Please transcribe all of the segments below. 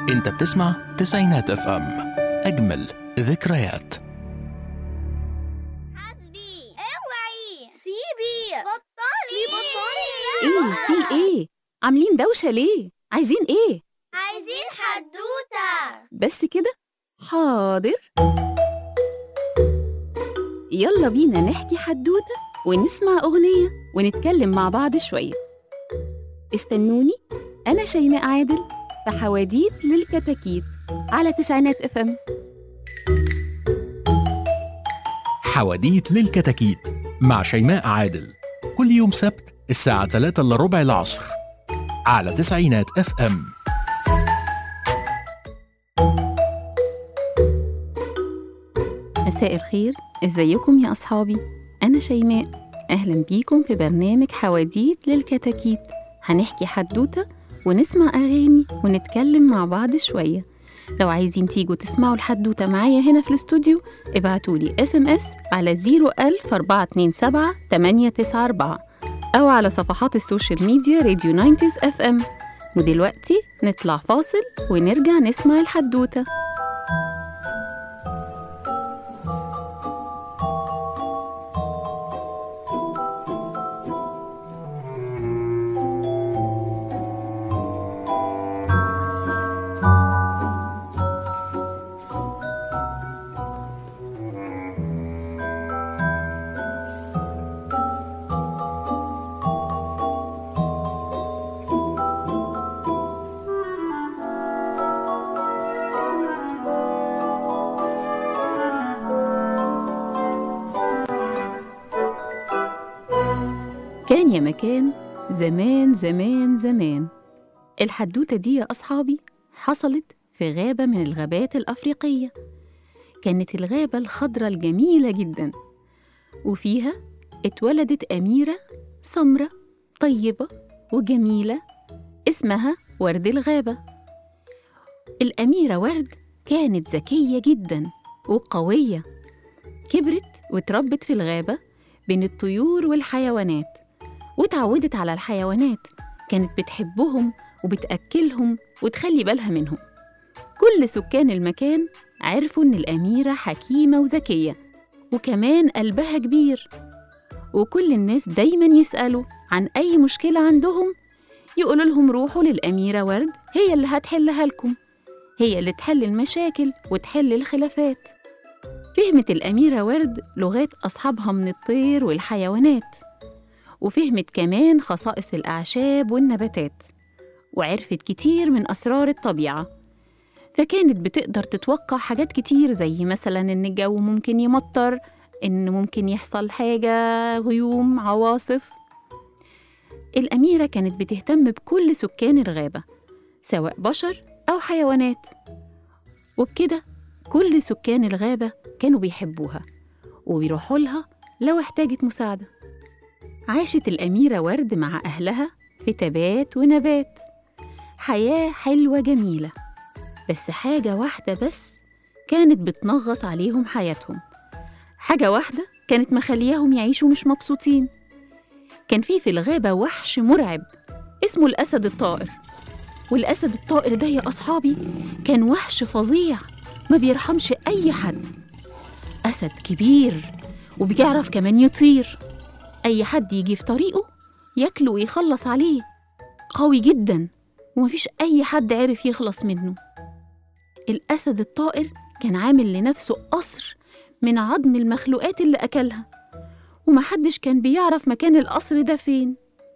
انت بتسمع تسعينات اف ام اجمل ذكريات حسبي اوعي سيبي بطلي ايه في ايه عاملين دوشه ليه عايزين ايه عايزين حدوتة بس كده حاضر يلا بينا نحكي حدوته ونسمع اغنيه ونتكلم مع بعض شويه استنوني انا شيماء عادل في حواديت للكتاكيت على تسعينات اف ام حواديت للكتاكيت مع شيماء عادل كل يوم سبت الساعة 3 إلا ربع العصر على تسعينات اف ام مساء الخير ازيكم يا اصحابي انا شيماء اهلا بيكم في برنامج حواديت للكتاكيت هنحكي حدوته ونسمع اغاني ونتكلم مع بعض شويه لو عايزين تيجوا تسمعوا الحدوته معايا هنا في الاستوديو ابعتولي اس ام اس على 01000 427 894 او على صفحات السوشيال ميديا راديو 90 اف ام ودلوقتي نطلع فاصل ونرجع نسمع الحدوته كان يا مكان زمان زمان زمان الحدوتة دي يا أصحابي حصلت في غابة من الغابات الأفريقية كانت الغابة الخضراء الجميلة جدا وفيها اتولدت أميرة سمرة طيبة وجميلة اسمها ورد الغابة الأميرة ورد كانت ذكية جدا وقوية كبرت وتربت في الغابة بين الطيور والحيوانات واتعودت على الحيوانات كانت بتحبهم وبتأكلهم وتخلي بالها منهم كل سكان المكان عرفوا إن الأميرة حكيمة وذكية وكمان قلبها كبير وكل الناس دايما يسألوا عن أي مشكلة عندهم يقولوا لهم روحوا للأميرة ورد هي اللي هتحلها لكم هي اللي تحل المشاكل وتحل الخلافات فهمت الأميرة ورد لغات أصحابها من الطير والحيوانات وفهمت كمان خصائص الأعشاب والنباتات وعرفت كتير من أسرار الطبيعة فكانت بتقدر تتوقع حاجات كتير زي مثلا إن الجو ممكن يمطر إن ممكن يحصل حاجة غيوم عواصف الأميرة كانت بتهتم بكل سكان الغابة سواء بشر أو حيوانات وبكده كل سكان الغابة كانوا بيحبوها وبيروحوا لها لو احتاجت مساعدة عاشت الأميرة ورد مع أهلها في تبات ونبات حياة حلوة جميلة بس حاجة واحدة بس كانت بتنغص عليهم حياتهم حاجة واحدة كانت مخلياهم يعيشوا مش مبسوطين كان في في الغابة وحش مرعب اسمه الأسد الطائر والأسد الطائر ده يا أصحابي كان وحش فظيع ما بيرحمش أي حد أسد كبير وبيعرف كمان يطير أي حد يجي في طريقه ياكله ويخلص عليه قوي جدا ومفيش أي حد عرف يخلص منه الأسد الطائر كان عامل لنفسه قصر من عظم المخلوقات اللي أكلها ومحدش كان بيعرف مكان القصر ده فين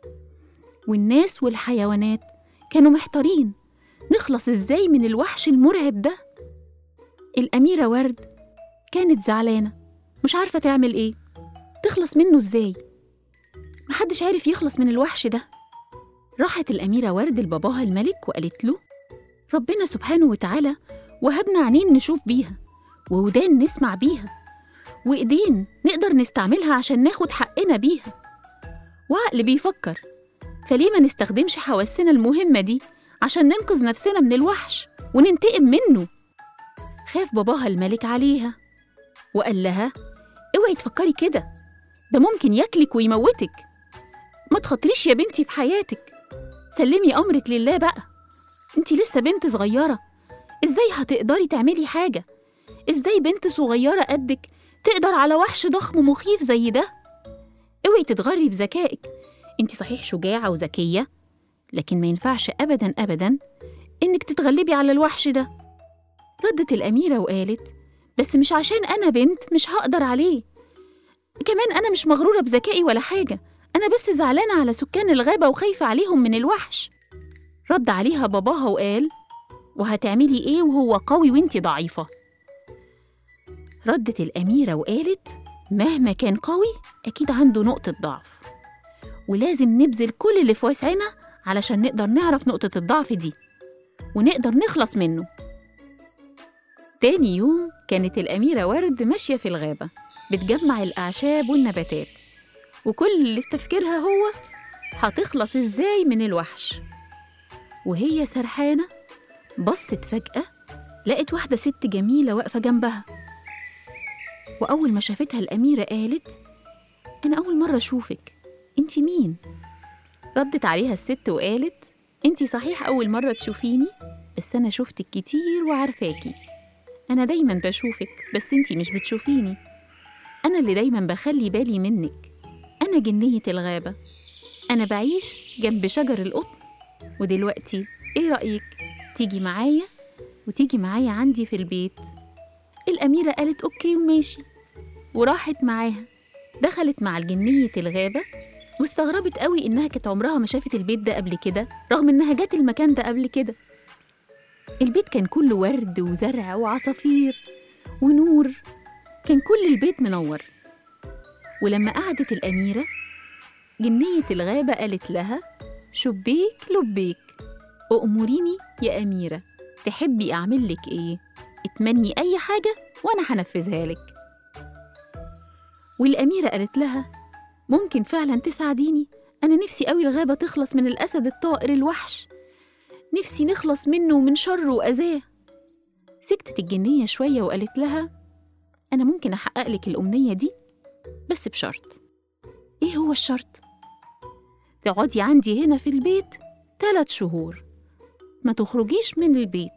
والناس والحيوانات كانوا محتارين نخلص ازاي من الوحش المرعب ده الأميرة ورد كانت زعلانة مش عارفة تعمل ايه تخلص منه ازاي محدش عارف يخلص من الوحش ده راحت الأميرة ورد لباباها الملك وقالت له ربنا سبحانه وتعالى وهبنا عينين نشوف بيها وودان نسمع بيها وإيدين نقدر نستعملها عشان ناخد حقنا بيها وعقل بيفكر فليه ما نستخدمش حواسنا المهمة دي عشان ننقذ نفسنا من الوحش وننتقم منه خاف باباها الملك عليها وقال لها اوعي تفكري كده ده ممكن ياكلك ويموتك ما تخاطريش يا بنتي بحياتك سلمي أمرك لله بقى انت لسه بنت صغيرة إزاي هتقدري تعملي حاجة؟ إزاي بنت صغيرة قدك تقدر على وحش ضخم مخيف زي ده؟ اوعي تتغري بذكائك انت صحيح شجاعة وذكية لكن ما ينفعش أبدا أبدا إنك تتغلبي على الوحش ده ردت الأميرة وقالت بس مش عشان أنا بنت مش هقدر عليه كمان أنا مش مغرورة بذكائي ولا حاجة أنا بس زعلانة على سكان الغابة وخايفة عليهم من الوحش رد عليها باباها وقال وهتعملي إيه وهو قوي وإنتي ضعيفة ردت الأميرة وقالت مهما كان قوي أكيد عنده نقطة ضعف ولازم نبذل كل اللي في وسعنا علشان نقدر نعرف نقطة الضعف دي ونقدر نخلص منه تاني يوم كانت الأميرة ورد ماشية في الغابة بتجمع الأعشاب والنباتات وكل اللي في تفكيرها هو هتخلص إزاي من الوحش وهي سرحانة بصت فجأة لقت واحدة ست جميلة واقفة جنبها وأول ما شافتها الأميرة قالت أنا أول مرة أشوفك أنت مين؟ ردت عليها الست وقالت أنت صحيح أول مرة تشوفيني بس أنا شفتك كتير وعارفاكي أنا دايما بشوفك بس أنت مش بتشوفيني أنا اللي دايما بخلي بالي منك أنا جنية الغابة أنا بعيش جنب شجر القطن ودلوقتي إيه رأيك تيجي معايا وتيجي معايا عندي في البيت الأميرة قالت أوكي وماشي وراحت معاها دخلت مع الجنية الغابة واستغربت قوي إنها كانت عمرها ما شافت البيت ده قبل كده رغم إنها جات المكان ده قبل كده البيت كان كله ورد وزرع وعصافير ونور كان كل البيت منور ولما قعدت الأميرة جنية الغابة قالت لها شبيك لبيك أأمريني يا أميرة تحبي أعمل لك إيه؟ اتمني أي حاجة وأنا هنفذها لك والأميرة قالت لها ممكن فعلا تساعديني أنا نفسي قوي الغابة تخلص من الأسد الطائر الوحش نفسي نخلص منه ومن شره وأذاه سكتت الجنية شوية وقالت لها أنا ممكن أحقق لك الأمنية دي بس بشرط إيه هو الشرط؟ تقعدي عندي هنا في البيت تلات شهور ما تخرجيش من البيت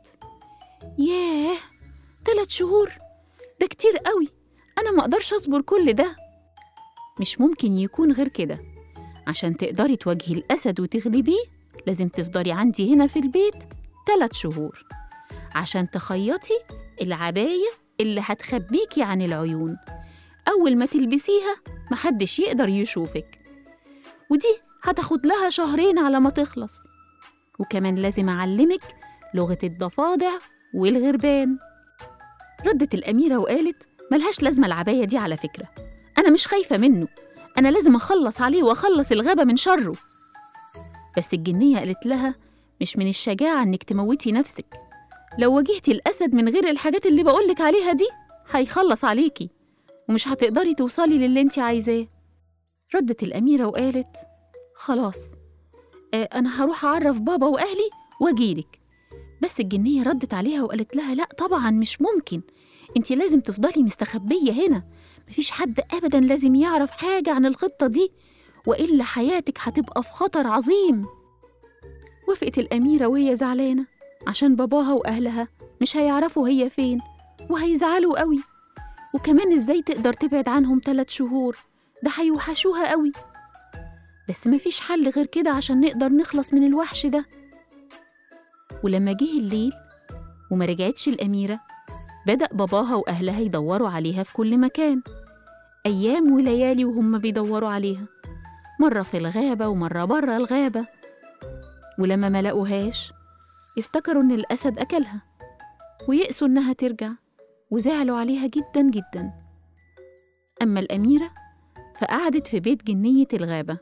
ياه تلات شهور ده كتير قوي أنا ما أقدرش أصبر كل ده مش ممكن يكون غير كده عشان تقدري تواجهي الأسد وتغلبيه لازم تفضلي عندي هنا في البيت تلات شهور عشان تخيطي العباية اللي هتخبيكي عن العيون أول ما تلبسيها محدش يقدر يشوفك ودي هتاخد لها شهرين على ما تخلص وكمان لازم أعلمك لغة الضفادع والغربان ردت الأميرة وقالت ملهاش لازمة العباية دي على فكرة أنا مش خايفة منه أنا لازم أخلص عليه وأخلص الغابة من شره بس الجنية قالت لها مش من الشجاعة إنك تموتي نفسك لو واجهتي الأسد من غير الحاجات اللي بقولك عليها دي هيخلص عليكي ومش هتقدري توصلي للي انت عايزاه ردت الأميرة وقالت خلاص آه أنا هروح أعرف بابا وأهلي وأجيلك بس الجنية ردت عليها وقالت لها لأ طبعا مش ممكن انت لازم تفضلي مستخبية هنا مفيش حد أبدا لازم يعرف حاجة عن الخطة دي وإلا حياتك هتبقى في خطر عظيم وافقت الأميرة وهي زعلانة عشان باباها وأهلها مش هيعرفوا هي فين وهيزعلوا قوي وكمان إزاي تقدر تبعد عنهم تلات شهور ده هيوحشوها قوي بس مفيش حل غير كده عشان نقدر نخلص من الوحش ده ولما جه الليل وما رجعتش الأميرة بدأ باباها وأهلها يدوروا عليها في كل مكان أيام وليالي وهم بيدوروا عليها مرة في الغابة ومرة برا الغابة ولما ما لقوهاش افتكروا إن الأسد أكلها ويأسوا إنها ترجع وزعلوا عليها جدا جدا أما الأميرة فقعدت في بيت جنية الغابة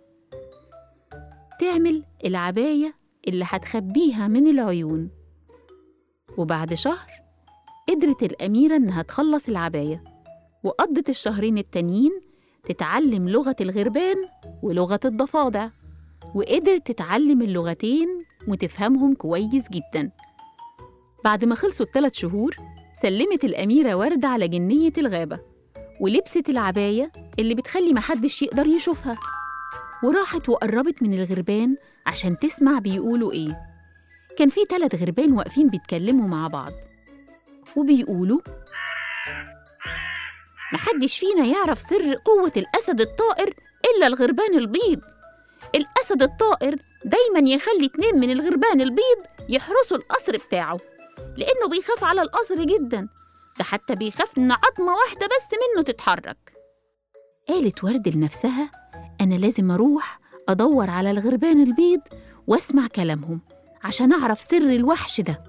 تعمل العباية اللي هتخبيها من العيون وبعد شهر قدرت الأميرة إنها تخلص العباية وقضت الشهرين التانيين تتعلم لغة الغربان ولغة الضفادع وقدرت تتعلم اللغتين وتفهمهم كويس جدا بعد ما خلصوا الثلاث شهور سلمت الأميرة وردة على جنية الغابة ولبست العباية اللي بتخلي محدش يقدر يشوفها وراحت وقربت من الغربان عشان تسمع بيقولوا إيه كان في تلات غربان واقفين بيتكلموا مع بعض وبيقولوا محدش فينا يعرف سر قوة الأسد الطائر إلا الغربان البيض الأسد الطائر دايما يخلي اتنين من الغربان البيض يحرسوا القصر بتاعه لأنه بيخاف على القصر جدا ده حتى بيخاف إن عظمة واحدة بس منه تتحرك قالت ورد لنفسها أنا لازم أروح أدور على الغربان البيض وأسمع كلامهم عشان أعرف سر الوحش ده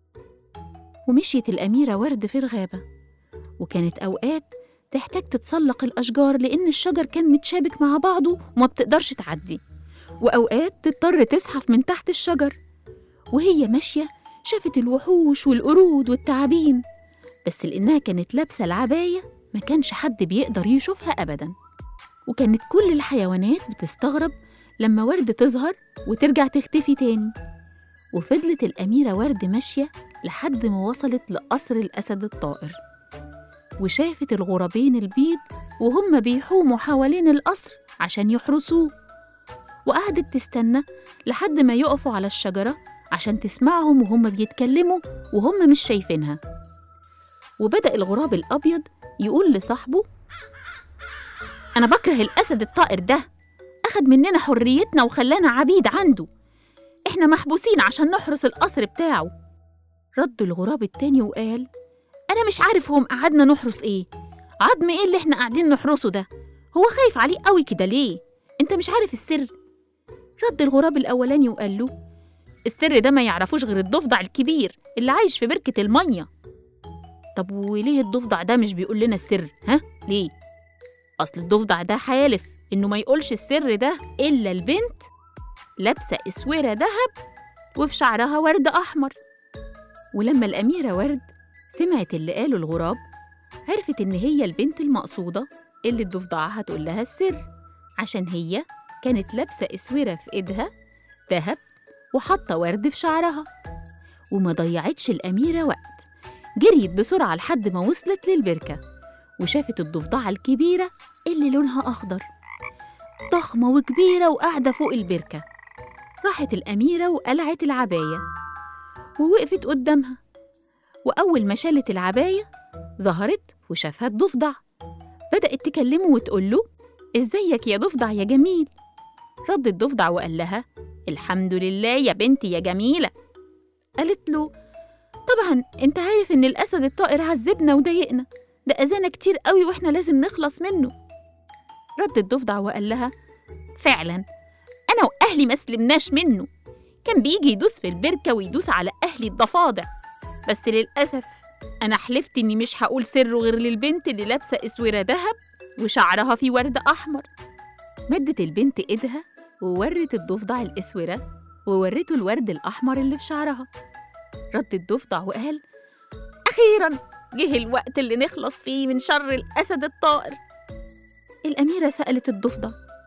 ومشيت الأميرة ورد في الغابة وكانت أوقات تحتاج تتسلق الأشجار لأن الشجر كان متشابك مع بعضه وما بتقدرش تعدي وأوقات تضطر تزحف من تحت الشجر وهي ماشية شافت الوحوش والقرود والتعابين بس لأنها كانت لابسة العباية ما كانش حد بيقدر يشوفها أبدا وكانت كل الحيوانات بتستغرب لما ورد تظهر وترجع تختفي تاني وفضلت الأميرة ورد ماشية لحد ما وصلت لقصر الأسد الطائر وشافت الغرابين البيض وهم بيحوموا حوالين القصر عشان يحرسوه وقعدت تستنى لحد ما يقفوا على الشجرة عشان تسمعهم وهم بيتكلموا وهم مش شايفينها وبدأ الغراب الأبيض يقول لصاحبه أنا بكره الأسد الطائر ده أخد مننا حريتنا وخلانا عبيد عنده إحنا محبوسين عشان نحرس القصر بتاعه رد الغراب التاني وقال أنا مش عارف هو مقعدنا نحرس إيه عظم إيه اللي إحنا قاعدين نحرسه ده هو خايف عليه قوي كده ليه أنت مش عارف السر رد الغراب الأولاني وقال له السر ده ما يعرفوش غير الضفدع الكبير اللي عايش في بركة المية طب وليه الضفدع ده مش بيقول لنا السر ها ليه أصل الضفدع ده حالف إنه ما يقولش السر ده إلا البنت لابسة إسورة دهب وفي شعرها ورد أحمر ولما الأميرة ورد سمعت اللي قاله الغراب عرفت إن هي البنت المقصودة اللي الضفدعة هتقول لها السر عشان هي كانت لابسة إسورة في إيدها دهب وحاطة ورد في شعرها وما ضيعتش الأميرة وقت جريت بسرعة لحد ما وصلت للبركة وشافت الضفدعة الكبيرة اللي لونها أخضر ضخمة وكبيرة وقاعدة فوق البركة راحت الأميرة وقلعت العباية ووقفت قدامها وأول ما شالت العباية ظهرت وشافها الضفدع بدأت تكلمه وتقوله إزيك يا ضفدع يا جميل رد الضفدع وقال لها الحمد لله يا بنتي يا جميلة قالت له طبعا انت عارف ان الأسد الطائر عذبنا وضايقنا ده أذانا كتير قوي واحنا لازم نخلص منه رد الضفدع وقال لها فعلا أنا وأهلي ما سلمناش منه كان بيجي يدوس في البركة ويدوس على أهلي الضفادع بس للأسف أنا حلفت إني مش هقول سره غير للبنت اللي لابسة إسورة دهب وشعرها فيه ورد أحمر مدت البنت إيدها وورت الضفدع الإسورة وورته الورد الأحمر اللي في شعرها رد الضفدع وقال أخيرا جه الوقت اللي نخلص فيه من شر الأسد الطائر الأميرة سألت الضفدع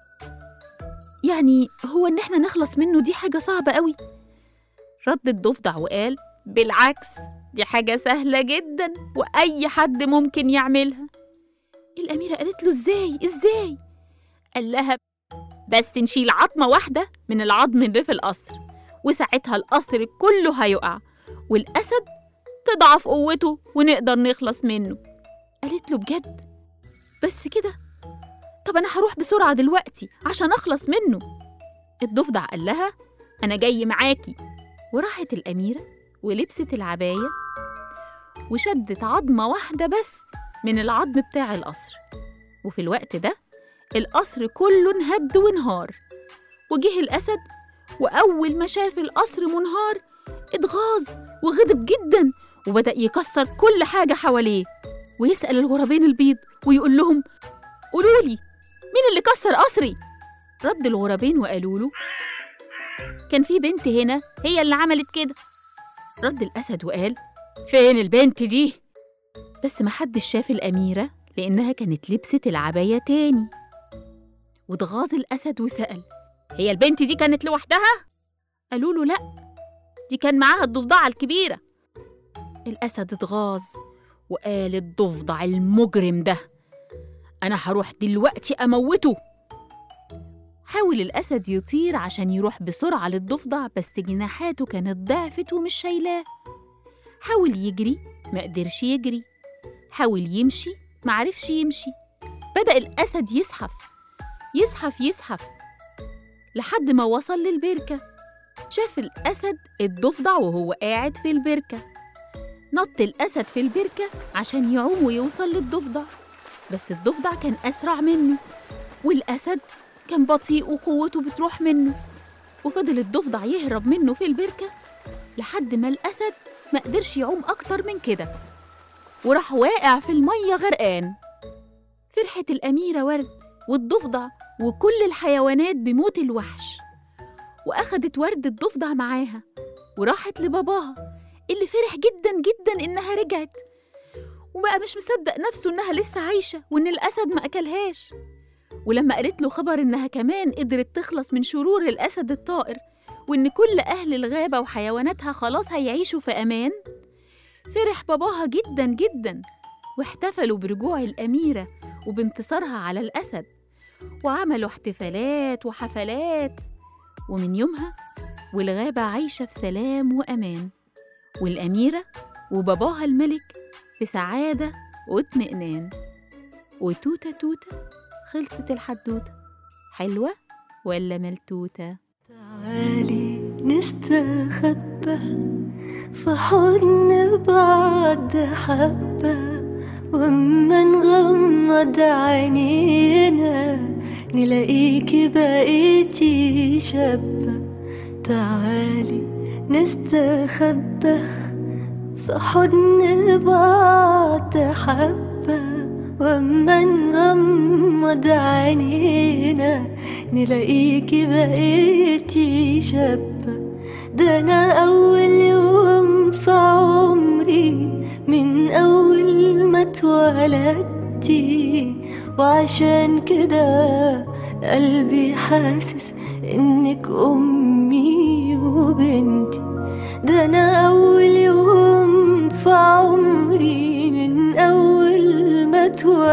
يعني هو إن إحنا نخلص منه دي حاجة صعبة قوي رد الضفدع وقال بالعكس دي حاجة سهلة جدا وأي حد ممكن يعملها الأميرة قالت له إزاي إزاي قال لها بس نشيل عظمة واحدة من العظم اللي في القصر وساعتها القصر كله هيقع والأسد تضعف قوته ونقدر نخلص منه قالت له بجد بس كده طب أنا هروح بسرعة دلوقتي عشان أخلص منه الضفدع قال لها أنا جاي معاكي وراحت الأميرة ولبست العباية وشدت عظمة واحدة بس من العظم بتاع القصر وفي الوقت ده القصر كله انهد وانهار وجه الأسد وأول ما شاف القصر منهار اتغاظ وغضب جدا وبدأ يكسر كل حاجة حواليه ويسأل الغرابين البيض ويقول لهم قولولي مين اللي كسر قصري؟ رد الغرابين وقالوا له كان في بنت هنا هي اللي عملت كده رد الأسد وقال فين البنت دي؟ بس محدش شاف الأميرة لأنها كانت لبست العباية تاني واتغاظ الأسد وسأل هي البنت دي كانت لوحدها؟ قالوا له لأ دي كان معاها الضفدعة الكبيرة الأسد اتغاظ وقال الضفدع المجرم ده أنا هروح دلوقتي أموته حاول الأسد يطير عشان يروح بسرعة للضفدع بس جناحاته كانت ضعفت ومش شايلاه حاول يجري ما قدرش يجري حاول يمشي ما عرفش يمشي بدأ الأسد يزحف يزحف يزحف لحد ما وصل للبركة شاف الأسد الضفدع وهو قاعد في البركة نط الأسد في البركة عشان يعوم ويوصل للضفدع بس الضفدع كان أسرع منه والأسد كان بطيء وقوته بتروح منه وفضل الضفدع يهرب منه في البركة لحد ما الأسد ما قدرش يعوم أكتر من كده وراح واقع في المية غرقان فرحت الأميرة ورد والضفدع وكل الحيوانات بموت الوحش وأخدت ورد الضفدع معاها وراحت لباباها اللي فرح جدا جدا إنها رجعت وبقى مش مصدق نفسه إنها لسه عايشة وإن الأسد ما أكلهاش ولما قالت له خبر إنها كمان قدرت تخلص من شرور الأسد الطائر وإن كل أهل الغابة وحيواناتها خلاص هيعيشوا في أمان فرح باباها جدا جدا واحتفلوا برجوع الأميرة وبانتصارها على الأسد وعملوا احتفالات وحفلات ومن يومها والغابة عايشة في سلام وأمان والأميرة وباباها الملك في سعادة واطمئنان وتوتة توتة خلصت الحدوتة حلوة ولا ملتوتة؟ تعالي نستخبى في حضن بعض حبة وأما نغمض عينينا نلاقيكي بقيتي شابة تعالي نستخبى في حضن بعض حبة وأما نغمض عينينا نلاقيكي بقيتي شابة ده أنا أول يوم في عمري من أول ما اتولدتي وعشان كده قلبي حاسس إنك أمي وبنتي ده أنا أول يوم في عمري من أول ما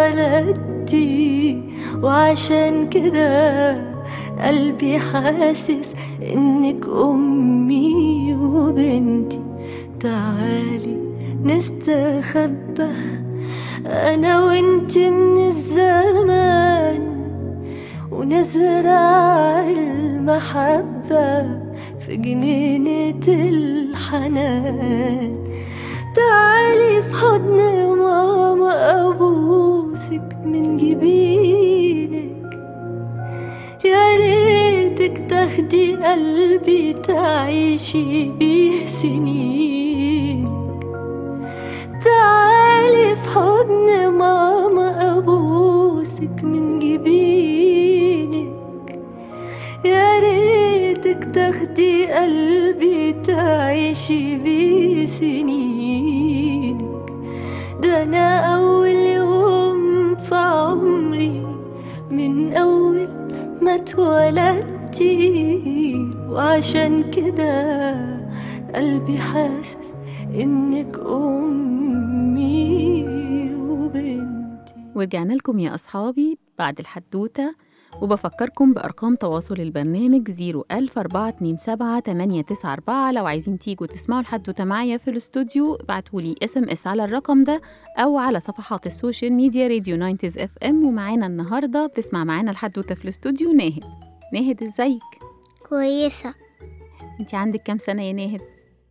اتولدتي وعشان كده قلبي حاسس إنك أمي وبنتي تعالي نستخبى أنا وإنت من الزمان ونزرع المحبة في جنينة الحنان تعالي في حضن ماما أبوسك من جبينك يا ريتك تاخدي قلبي تعيشي بيه سنين تعالي في حضن ماما أبوسك من جبينك يا ريتك تاخدي قلبي تعيشي بيه سنينك ده أنا أول يوم في عمري من أول ما اتولدتي وعشان كده قلبي حاسس إنك أمي وبنتي ورجعنا لكم يا أصحابي بعد الحدوتة وبفكركم بأرقام تواصل البرنامج 01427 لو عايزين تيجوا تسمعوا الحدوتة معايا في الاستوديو ابعتولي اس ام اس على الرقم ده أو على صفحات السوشيال ميديا راديو 90 اف ام ومعانا النهاردة بتسمع معانا الحدوتة في الاستوديو ناهد ناهد ازيك؟ كويسة انت عندك كام سنة يا ناهد؟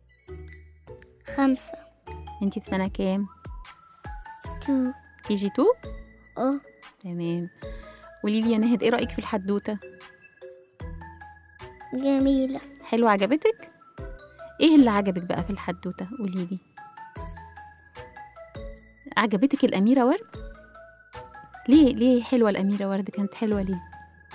خمسة انت في سنة كام؟ تو كي جي 2 اه تمام قولي لي يا ناهد ايه رأيك في الحدوتة؟ جميلة حلوة عجبتك؟ ايه اللي عجبك بقى في الحدوتة؟ قولي لي عجبتك الأميرة ورد؟ ليه ليه حلوة الأميرة ورد كانت حلوة ليه؟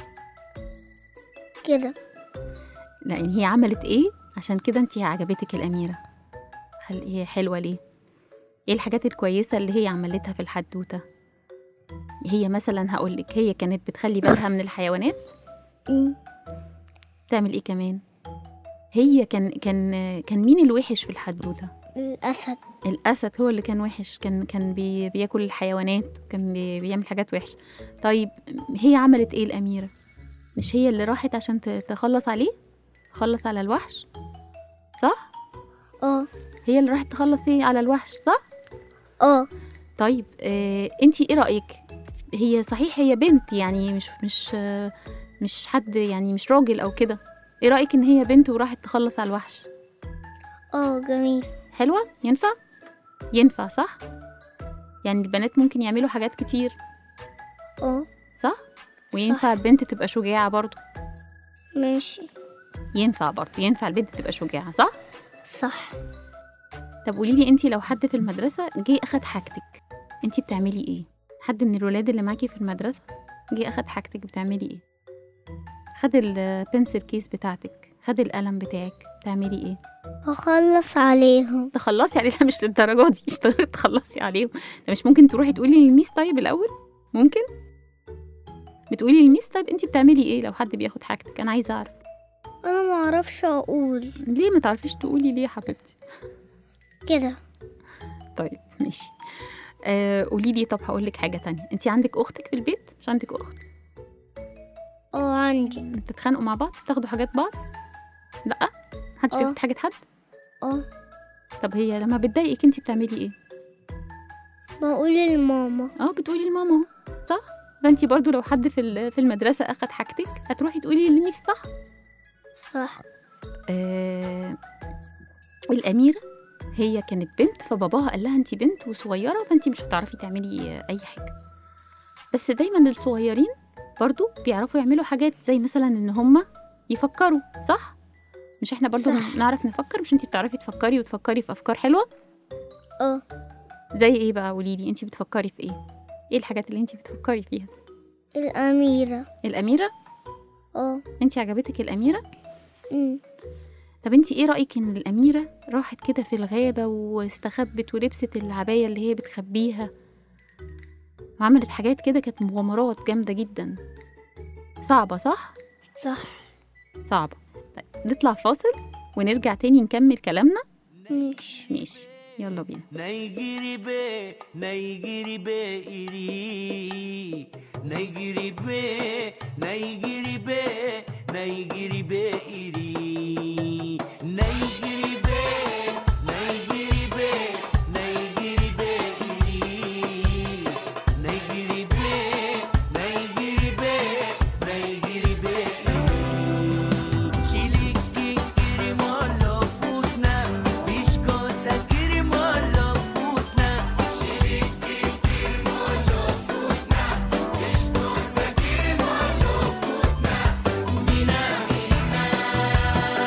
كده لأن هي عملت ايه عشان كده انتي عجبتك الأميرة؟ هل هي حلوة ليه؟ ايه الحاجات الكويسة اللي هي عملتها في الحدوتة؟ هي مثلا هقولك هي كانت بتخلي بالها من الحيوانات أمم، تعمل ايه كمان؟ هي كان كان كان مين الوحش في الحدوتة؟ الأسد الأسد هو اللي كان وحش كان كان بي بياكل الحيوانات وكان بي بيعمل حاجات وحشة طيب هي عملت ايه الأميرة؟ مش هي اللي راحت عشان ت- تخلص عليه؟ تخلص على الوحش؟ صح؟ اه هي اللي راحت تخلص ايه على الوحش صح اه طيب آه انتي ايه رايك هي صحيح هي بنت يعني مش مش آه مش حد يعني مش راجل او كده ايه رايك ان هي بنت وراحت تخلص على الوحش اه جميل حلوه ينفع ينفع صح يعني البنات ممكن يعملوا حاجات كتير اه صح وينفع البنت تبقى شجاعه برضو ماشي ينفع برضو ينفع البنت تبقى شجاعه صح صح طب قولي لي انت لو حد في المدرسه جه اخد حاجتك انت بتعملي ايه حد من الولاد اللي معاكي في المدرسه جه اخد حاجتك بتعملي ايه خد البنسل كيس بتاعتك خد القلم بتاعك بتعملي ايه هخلص عليهم تخلصي عليها مش للدرجه دي مش تقدري تخلصي عليهم ده مش ممكن تروحي تقولي للميس طيب الاول ممكن بتقولي للميس طيب انت بتعملي ايه لو حد بياخد حاجتك انا عايزه اعرف انا ما اعرفش اقول ليه ما تعرفيش تقولي ليه يا حبيبتي كده طيب ماشي آه قولي لي طب هقول لك حاجه تانية انت عندك اختك في البيت مش عندك اخت اه عندي بتتخانقوا مع بعض بتاخدوا حاجات بعض لا محدش آه. بياخد حاجه حد اه طب هي لما بتضايقك انت بتعملي ايه بقول لماما اه بتقولي لماما اهو صح فانت برضو لو حد في ال- في المدرسه اخد حاجتك هتروحي تقولي للميس صح صح آه الاميره هي كانت بنت فباباها قال لها انت بنت وصغيره فانت مش هتعرفي تعملي آه، اي حاجه بس دايما الصغيرين برضو بيعرفوا يعملوا حاجات زي مثلا ان هم يفكروا صح مش احنا برضو صح. نعرف نفكر مش انت بتعرفي تفكري وتفكري في افكار حلوه اه زي ايه بقى قولي لي انت بتفكري في ايه ايه الحاجات اللي انت بتفكري فيها الأميرة الاميره اه انت عجبتك الاميره أمم. طب انت ايه رايك ان الاميره راحت كده في الغابه واستخبت ولبست العبايه اللي هي بتخبيها وعملت حاجات كده كانت مغامرات جامده جدا صعبه صح صح صعبه طيب نطلع فاصل ونرجع تاني نكمل كلامنا ماشي ماشي يلا بينا ನೈಗಿರಿಬೆ ನೈಗಿರಿಬೆ ಇರಿ ನೈಗಿರಿಬೆ ನೈಗಿರಿಬೆ ನೈಗಿರಿಬೆ ಇರಿ ನೈಗಿರಿಬೆ ನೈಗಿರಿಬೆ ನೈಗಿರಿಬೆ ಇರಿ ನೈಗಿರಿಬೆ ನೈಗಿರಿಬೆ ನೈಗಿರಿಬೆ Chiliki kirimolo putna, bishko sa kirimolo putna. Chiliki kirimolo putna, bishko sa kirimolo putna. Mina mina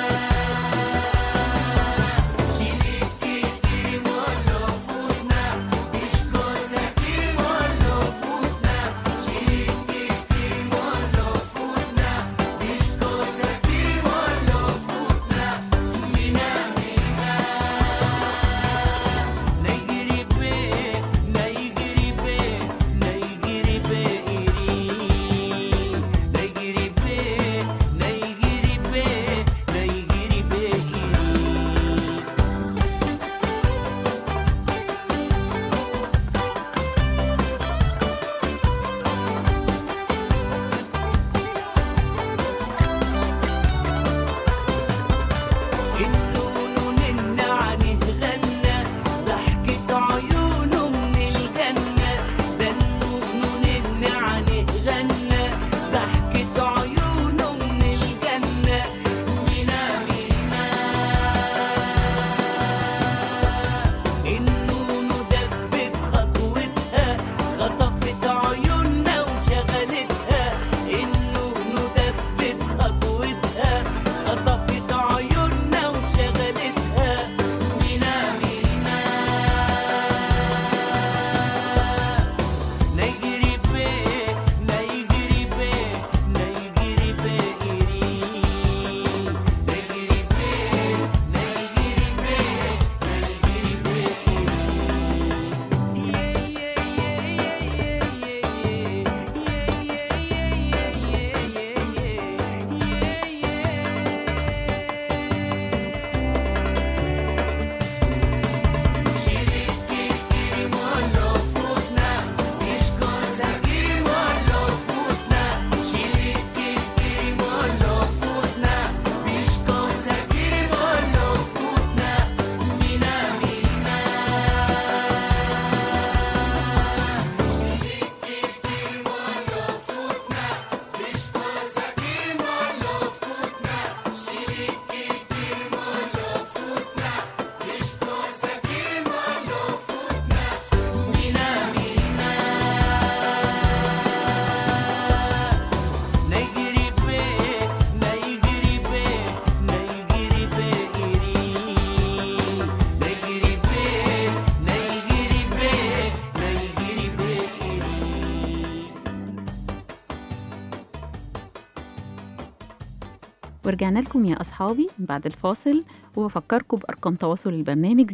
ورجعنا لكم يا أصحابي بعد الفاصل وبفكركم بأرقام تواصل البرنامج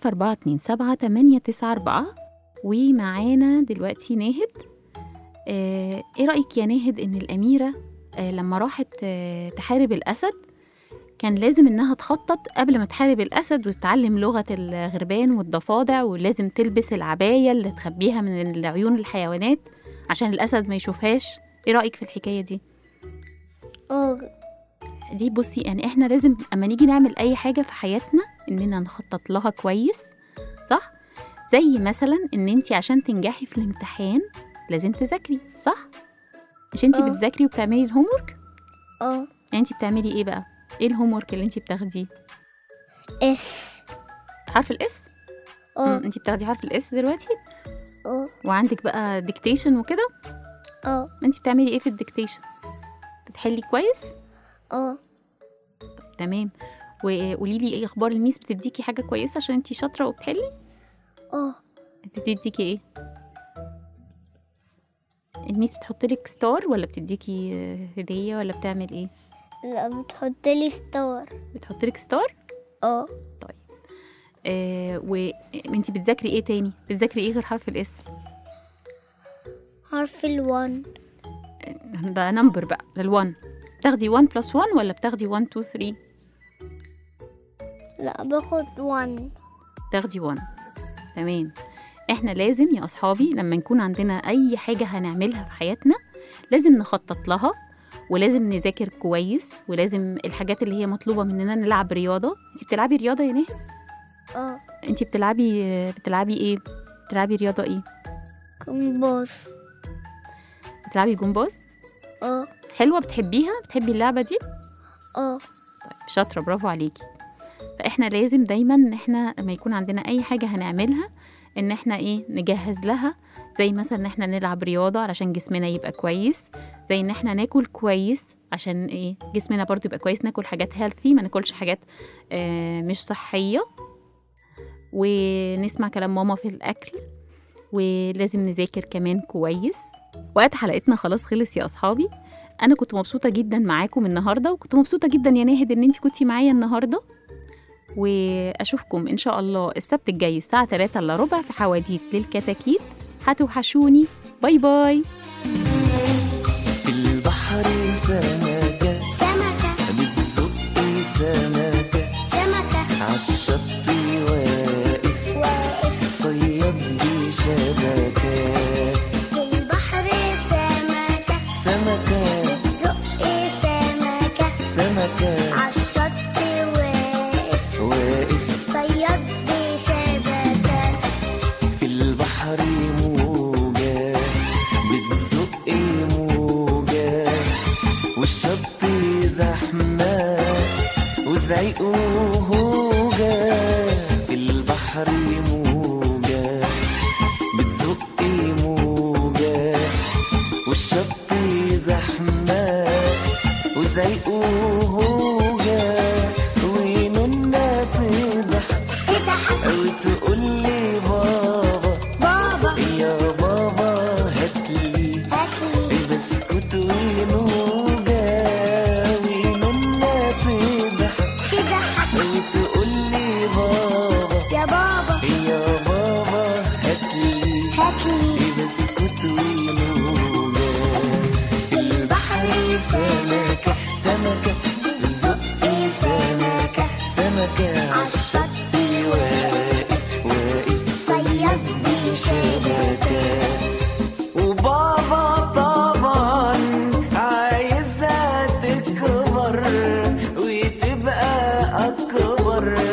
01427 ومعانا دلوقتي ناهد آه، إيه رأيك يا ناهد إن الأميرة آه، لما راحت آه، تحارب الأسد كان لازم إنها تخطط قبل ما تحارب الأسد وتتعلم لغة الغربان والضفادع ولازم تلبس العباية اللي تخبيها من عيون الحيوانات عشان الأسد ما يشوفهاش إيه رأيك في الحكاية دي؟ اه دي بصي يعني احنا لازم اما نيجي نعمل اي حاجه في حياتنا اننا نخطط لها كويس صح زي مثلا ان انت عشان تنجحي في الامتحان لازم تذاكري صح مش انت اه. بتذاكري وبتعملي الهوم ورك اه يعني انت بتعملي ايه بقى ايه الهوم ورك اللي انت بتاخديه اس حرف الاس اه انت بتاخدي حرف الاس دلوقتي اه وعندك بقى ديكتيشن وكده اه انت بتعملي ايه في الديكتيشن بتحلي كويس اه تمام وقولي لي ايه اخبار الميس بتديكي حاجه كويسه عشان انت شاطره وبتحلي اه بتديكي ايه الميس بتحط لك ستار ولا بتديكي آه، هديه ولا بتعمل ايه لا بتحط لي ستار بتحط لك ستار اه آه وانتي بتذاكري ايه تاني بتذاكري ايه غير حرف الاس حرف الوان ده نمبر بقى للوان بتاخدي 1 بلس 1 ولا بتاخدي 1 2 3 لا باخد وان تاخدي 1 تمام احنا لازم يا اصحابي لما نكون عندنا اي حاجه هنعملها في حياتنا لازم نخطط لها ولازم نذاكر كويس ولازم الحاجات اللي هي مطلوبه مننا نلعب رياضه انت بتلعبي رياضه يا نهى اه انت بتلعبي بتلعبي ايه بتلعبي رياضه ايه كمباص بتلعبي جمباز اه حلوه بتحبيها بتحبي اللعبه دي اه شاطره برافو عليكي فاحنا لازم دايما ان احنا لما يكون عندنا اي حاجه هنعملها ان احنا ايه نجهز لها زي مثلا ان احنا نلعب رياضه علشان جسمنا يبقى كويس زي ان احنا ناكل كويس عشان ايه جسمنا برضو يبقى كويس ناكل حاجات هيلثي ما ناكلش حاجات آه مش صحيه ونسمع كلام ماما في الاكل ولازم نذاكر كمان كويس وقت حلقتنا خلاص خلص يا اصحابي انا كنت مبسوطه جدا معاكم النهارده وكنت مبسوطه جدا يا ناهد ان انت كنتي معايا النهارده واشوفكم ان شاء الله السبت الجاي الساعه 3 الا ربع في حواديت للكتاكيت هتوحشوني باي باي في البحر سمكة سمكة بتزق سمكة سمكة عالشط واقف واقف صياد بشبكة في البحر سمكة سمكة بتزق سمكة سمكة عالشط واقف واقف صياد بشبكة في البحر موجة بتزق موجة والشط زحمة وزعيق وهوجة في البحر موجة بتزق موجة والشط زحمة وزعيق وهوجة وننا تضحك اضحك أو تقول لي بابا بابا يا بابا هاتلي هاتلي بسكوت ونوجة وننا تضحك اضحك وتقول لي بابا يا بابا يا بابا هاتلي هاتلي بسكوت ونوجة في البحر سمكة سمكة بتزق سمكة سمكة عالشط واقف واقف صياد بشبكة وبابا طبعا عايزها تكبر وتبقى أكبر